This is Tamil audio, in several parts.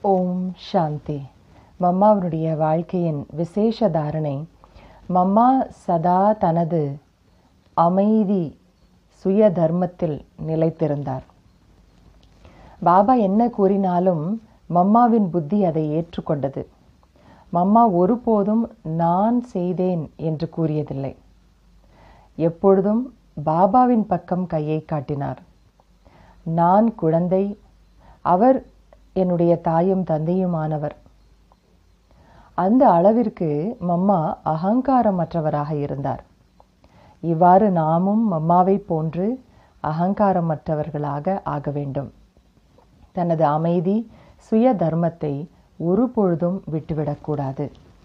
ஓம் சாந்தி மம்மாவனுடைய வாழ்க்கையின் விசேஷ தாரணை மம்மா சதா தனது அமைதி சுய தர்மத்தில் நிலைத்திருந்தார் பாபா என்ன கூறினாலும் மம்மாவின் புத்தி அதை ஏற்றுக்கொண்டது மம்மா ஒருபோதும் நான் செய்தேன் என்று கூறியதில்லை எப்பொழுதும் பாபாவின் பக்கம் கையை காட்டினார் நான் குழந்தை அவர் என்னுடைய தாயும் தந்தையுமானவர் அந்த அளவிற்கு மம்மா அகங்காரமற்றவராக இருந்தார் இவ்வாறு நாமும் மம்மாவை போன்று அகங்காரமற்றவர்களாக ஆக வேண்டும் தனது அமைதி சுய தர்மத்தை ஒருபொழுதும் விட்டுவிடக்கூடாது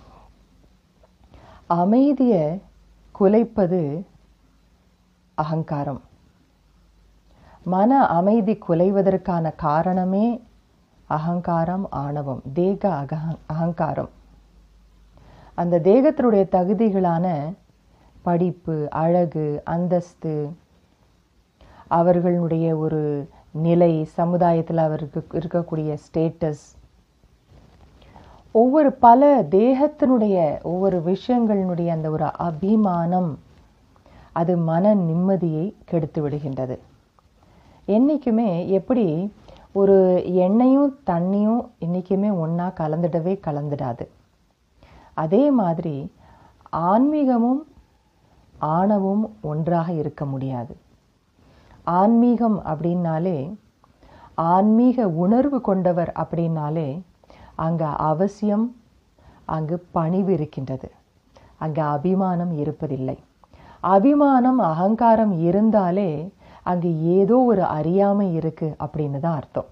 அமைதியை குலைப்பது அகங்காரம் மன அமைதி குலைவதற்கான காரணமே அகங்காரம் ஆணவம் தேக அக அகங்காரம் அந்த தேகத்தினுடைய தகுதிகளான படிப்பு அழகு அந்தஸ்து அவர்களுடைய ஒரு நிலை சமுதாயத்தில் அவருக்கு இருக்கக்கூடிய ஸ்டேட்டஸ் ஒவ்வொரு பல தேகத்தினுடைய ஒவ்வொரு விஷயங்களினுடைய அந்த ஒரு அபிமானம் அது மன நிம்மதியை கெடுத்து விடுகின்றது என்றைக்குமே எப்படி ஒரு எண்ணெயும் தண்ணியும் என்றைக்குமே ஒன்றா கலந்துடவே கலந்துடாது அதே மாதிரி ஆன்மீகமும் ஆணவும் ஒன்றாக இருக்க முடியாது ஆன்மீகம் அப்படின்னாலே ஆன்மீக உணர்வு கொண்டவர் அப்படின்னாலே அங்கே அவசியம் அங்கு பணிவு இருக்கின்றது அங்கே அபிமானம் இருப்பதில்லை அபிமானம் அகங்காரம் இருந்தாலே அங்கு ஏதோ ஒரு அறியாமை இருக்கு அப்படின்னு தான் அர்த்தம்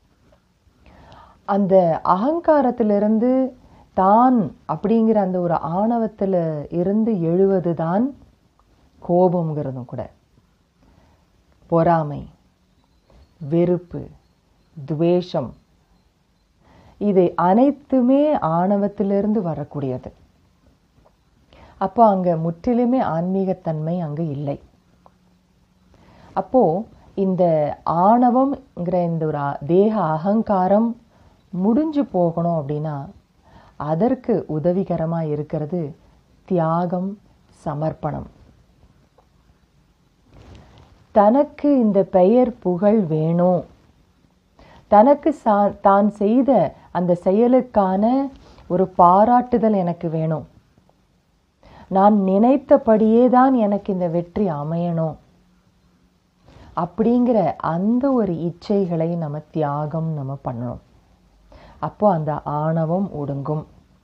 அந்த அகங்காரத்திலிருந்து தான் அப்படிங்கிற அந்த ஒரு ஆணவத்தில் இருந்து எழுவது தான் கோபங்கிறதும் கூட பொறாமை வெறுப்பு துவேஷம் இது அனைத்துமே ஆணவத்திலிருந்து வரக்கூடியது அப்போ அங்கே முற்றிலுமே ஆன்மீகத்தன்மை அங்கு இல்லை அப்போ இந்த ஆணவம்ங்கிற இந்த ஒரு தேக அகங்காரம் முடிஞ்சு போகணும் அப்படின்னா அதற்கு உதவிகரமாக இருக்கிறது தியாகம் சமர்ப்பணம் தனக்கு இந்த பெயர் புகழ் வேணும் தனக்கு சா தான் செய்த அந்த செயலுக்கான ஒரு பாராட்டுதல் எனக்கு வேணும் நான் நினைத்தபடியே தான் எனக்கு இந்த வெற்றி அமையணும் அப்படிங்கிற அந்த ஒரு இச்சைகளை நம்ம தியாகம் நம்ம பண்ணணும் அப்போ அந்த ஆணவம் ஒடுங்கும்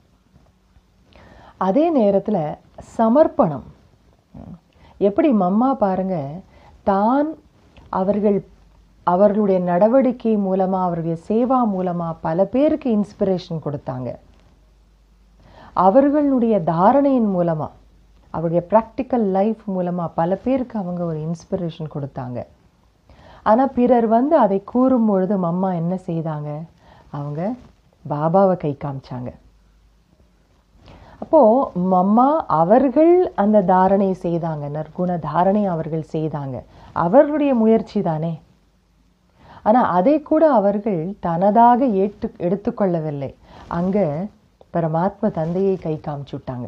அதே நேரத்தில் சமர்ப்பணம் எப்படி மம்மா பாருங்க தான் அவர்கள் அவர்களுடைய நடவடிக்கை மூலமாக அவர்களுடைய சேவா மூலமாக பல பேருக்கு இன்ஸ்பிரேஷன் கொடுத்தாங்க அவர்களுடைய தாரணையின் மூலமாக அவருடைய ப்ராக்டிக்கல் லைஃப் மூலமாக பல பேருக்கு அவங்க ஒரு இன்ஸ்பிரேஷன் கொடுத்தாங்க ஆனால் பிறர் வந்து அதை கூறும் பொழுது மம்மா என்ன செய்தாங்க அவங்க பாபாவை கை காமிச்சாங்க அப்போ மம்மா அவர்கள் அந்த தாரணை செய்தாங்க நற்குண தாரணை அவர்கள் செய்தாங்க அவர்களுடைய முயற்சி தானே ஆனால் அதை கூட அவர்கள் தனதாக ஏற்று எடுத்துக்கொள்ளவில்லை அங்க பரமாத்ம தந்தையை கை காமிச்சுட்டாங்க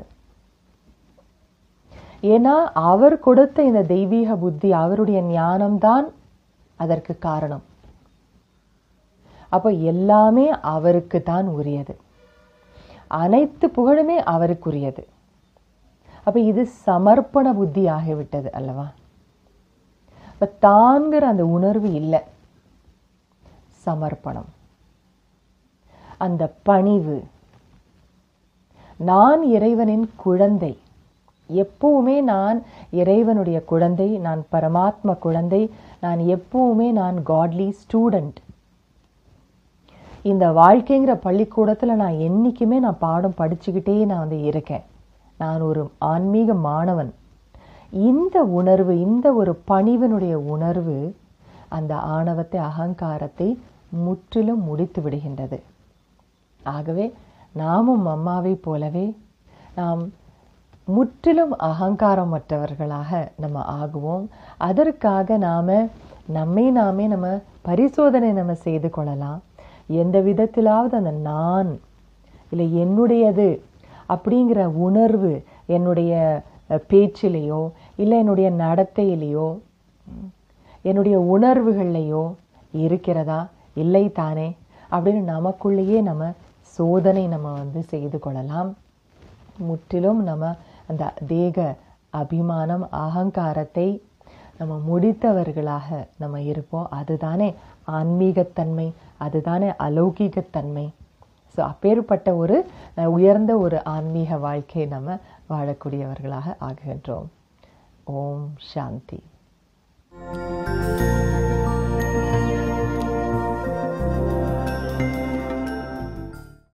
ஏன்னா அவர் கொடுத்த இந்த தெய்வீக புத்தி அவருடைய ஞானம்தான் அதற்கு காரணம் அப்போ எல்லாமே அவருக்கு தான் உரியது அனைத்து புகழுமே அவருக்குரியது அப்ப இது சமர்ப்பண புத்தி ஆகிவிட்டது அல்லவா இப்ப தான்கிற அந்த உணர்வு இல்லை சமர்ப்பணம் அந்த பணிவு நான் இறைவனின் குழந்தை எப்பவுமே நான் இறைவனுடைய குழந்தை நான் பரமாத்ம குழந்தை நான் எப்பவுமே நான் காட்லி ஸ்டூடெண்ட் இந்த வாழ்க்கைங்கிற பள்ளிக்கூடத்தில் நான் என்றைக்குமே நான் பாடம் படிச்சுக்கிட்டே நான் வந்து இருக்கேன் நான் ஒரு ஆன்மீக மாணவன் இந்த உணர்வு இந்த ஒரு பணிவனுடைய உணர்வு அந்த ஆணவத்தை அகங்காரத்தை முற்றிலும் முடித்து விடுகின்றது ஆகவே நாமும் அம்மாவை போலவே நாம் முற்றிலும் அகங்காரமற்றவர்களாக நம்ம ஆகுவோம் அதற்காக நாம் நம்மை நாமே நம்ம பரிசோதனை நம்ம செய்து கொள்ளலாம் எந்த விதத்திலாவது அந்த நான் இல்லை என்னுடையது அப்படிங்கிற உணர்வு என்னுடைய அஹ், பேச்சிலேயோ இல்லை என்னுடைய நடத்தையிலேயோ ம், என்னுடைய உணர்வுகள்லையோ இருக்கிறதா இல்லை தானே அப்படின்னு நமக்குள்ளேயே நம்ம சோதனை நம்ம வந்து செய்து கொள்ளலாம் முற்றிலும் நம்ம அந்த தேக அபிமானம் அகங்காரத்தை நம்ம முடித்தவர்களாக நம்ம இருப்போம் அதுதானே ஆன்மீகத்தன்மை அதுதானே அலௌகிகத்தன்மை ஸோ அப்பேற்பட்ட ஒரு அஹ், உயர்ந்த ஒரு ஆன்மீக வாழ்க்கையை நம்ம வாழக்கூடியவர்களாக ஆகுகின்றோம் ஓம் சாந்தி